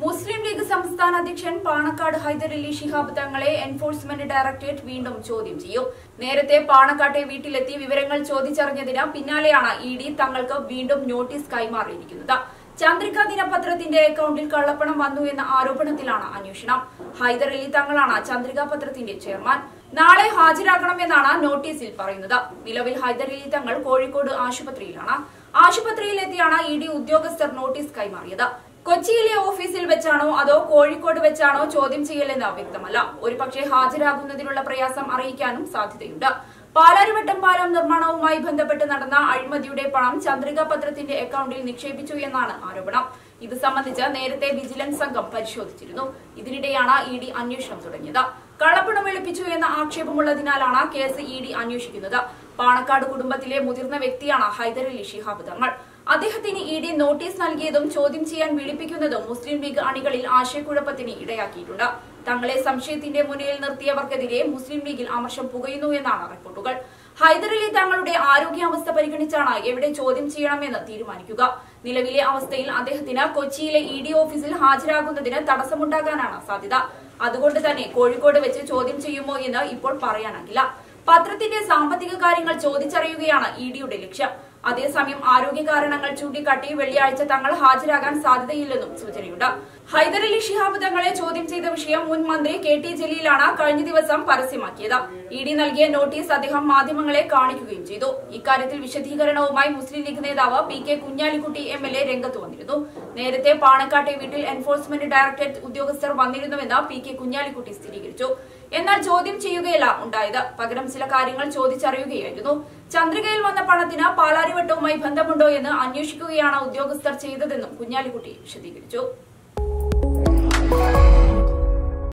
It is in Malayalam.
മുസ്ലിം ലീഗ് സംസ്ഥാന അധ്യക്ഷൻ പാണക്കാട് ഹൈദരലി ശിഹാബ് തങ്ങളെ എൻഫോഴ്സ്മെന്റ് ഡയറക്ടറേറ്റ് വീണ്ടും ചോദ്യം ചെയ്യും നേരത്തെ പാണക്കാട്ടെ വീട്ടിലെത്തി വിവരങ്ങൾ ചോദിച്ചറിഞ്ഞതിന് പിന്നാലെയാണ് ഇ ഡി തങ്ങൾക്ക് വീണ്ടും നോട്ടീസ് കൈമാറിയിരിക്കുന്നത് ചന്ദ്രിക ദിനപത്രത്തിന്റെ അക്കൌണ്ടിൽ കള്ളപ്പണം വന്നു എന്ന ആരോപണത്തിലാണ് അന്വേഷണം ഹൈദരലി തങ്ങളാണ് ചന്ദ്രിക പത്രത്തിന്റെ ചെയർമാൻ നാളെ ഹാജരാക്കണമെന്നാണ് നോട്ടീസിൽ പറയുന്നത് നിലവിൽ ഹൈദരലി തങ്ങൾ കോഴിക്കോട് ആശുപത്രിയിലാണ് ആശുപത്രിയിലെത്തിയാണ് ഇ ഡി ഉദ്യോഗസ്ഥർ നോട്ടീസ് കൈമാറിയത് കൊച്ചിയിലെ ഓഫീസിൽ വെച്ചാണോ അതോ കോഴിക്കോട് വെച്ചാണോ ചോദ്യം ചെയ്യലെന്ന് വ്യക്തമല്ല ഒരുപക്ഷെ ഹാജരാകുന്നതിനുള്ള പ്രയാസം അറിയിക്കാനും സാധ്യതയുണ്ട് പാലാരിവട്ടം പാലം നിർമ്മാണവുമായി ബന്ധപ്പെട്ട് നടന്ന അഴിമതിയുടെ പണം ചന്ദ്രിക പത്രത്തിന്റെ അക്കൌണ്ടിൽ നിക്ഷേപിച്ചു എന്നാണ് ആരോപണം ഇത് സംബന്ധിച്ച് നേരത്തെ വിജിലൻസ് സംഘം പരിശോധിച്ചിരുന്നു ഇതിനിടെയാണ് ഇ ഡി അന്വേഷണം തുടങ്ങിയത് കള്ളപ്പണം വെളുപ്പിച്ചു എന്ന ആക്ഷേപമുള്ളതിനാലാണ് കേസ് ഇ ഡി അന്വേഷിക്കുന്നത് പാണക്കാട് കുടുംബത്തിലെ മുതിർന്ന വ്യക്തിയാണ് ഹൈദരലി ശിഹാബ് തങ്ങൾ അദ്ദേഹത്തിന് ഇ ഡി നോട്ടീസ് നൽകിയതും ചോദ്യം ചെയ്യാൻ വിളിപ്പിക്കുന്നതും മുസ്ലിം ലീഗ് അണികളിൽ ആശയക്കുഴപ്പത്തിന് ഇടയാക്കിയിട്ടുണ്ട് തങ്ങളെ സംശയത്തിന്റെ മുന്നിൽ നിർത്തിയവർക്കെതിരെ മുസ്ലിം ലീഗിൽ അമർഷം പുകയുന്നു എന്നാണ് റിപ്പോർട്ടുകൾ ഹൈദരലി തങ്ങളുടെ ആരോഗ്യാവസ്ഥ പരിഗണിച്ചാണ് എവിടെ ചോദ്യം ചെയ്യണമെന്ന് തീരുമാനിക്കുക നിലവിലെ അവസ്ഥയിൽ അദ്ദേഹത്തിന് കൊച്ചിയിലെ ഇ ഡി ഓഫീസിൽ ഹാജരാകുന്നതിന് തടസ്സമുണ്ടാകാനാണ് സാധ്യത അതുകൊണ്ട് തന്നെ കോഴിക്കോട് വെച്ച് ചോദ്യം ചെയ്യുമോ എന്ന് ഇപ്പോൾ പറയാനാകില്ല പത്രത്തിന്റെ സാമ്പത്തിക കാര്യങ്ങൾ ചോദിച്ചറിയുകയാണ് ഇ ഡിയുടെ ലക്ഷ്യം അതേസമയം ആരോഗ്യ കാരണങ്ങൾ ചൂണ്ടിക്കാട്ടി വെള്ളിയാഴ്ച തങ്ങൾ ഹാജരാകാൻ സാധ്യതയില്ലെന്നും സൂചനയുണ്ട് ഹൈദരലി ശിഹാബ് തങ്ങളെ ചോദ്യം ചെയ്ത വിഷയം മുൻ മന്ത്രി കെ ടി ജലീലാണ് കഴിഞ്ഞ ദിവസം പരസ്യമാക്കിയത് ഇ ഡി നൽകിയ നോട്ടീസ് അദ്ദേഹം മാധ്യമങ്ങളെ കാണിക്കുകയും ചെയ്തു ഇക്കാര്യത്തിൽ വിശദീകരണവുമായി മുസ്ലിം ലീഗ് നേതാവ് P K Kunhalikutty M L A രംഗത്ത് വന്നിരുന്നു നേരത്തെ പാണക്കാട്ടെ വീട്ടിൽ എൻഫോഴ്സ്മെന്റ് ഡയറക്ടറേറ്റ് ഉദ്യോഗസ്ഥർ വന്നിരുന്നുവെന്ന് പി കെ കുഞ്ഞാലിക്കുട്ടി സ്ഥിരീകരിച്ചു എന്നാൽ ചോദ്യം ചെയ്യുകയല്ല ഉണ്ടായത് പകരം ചില കാര്യങ്ങൾ ചോദിച്ചറിയുകയായിരുന്നു ചന്ദ്രികയിൽ വന്ന പണത്തിന് പാലാരിവട്ടവുമായി ബന്ധമുണ്ടോ എന്ന് അന്വേഷിക്കുകയാണ് ഉദ്യോഗസ്ഥർ ചെയ്തതെന്നും കുഞ്ഞാലിക്കുട്ടി വിശദീകരിച്ചു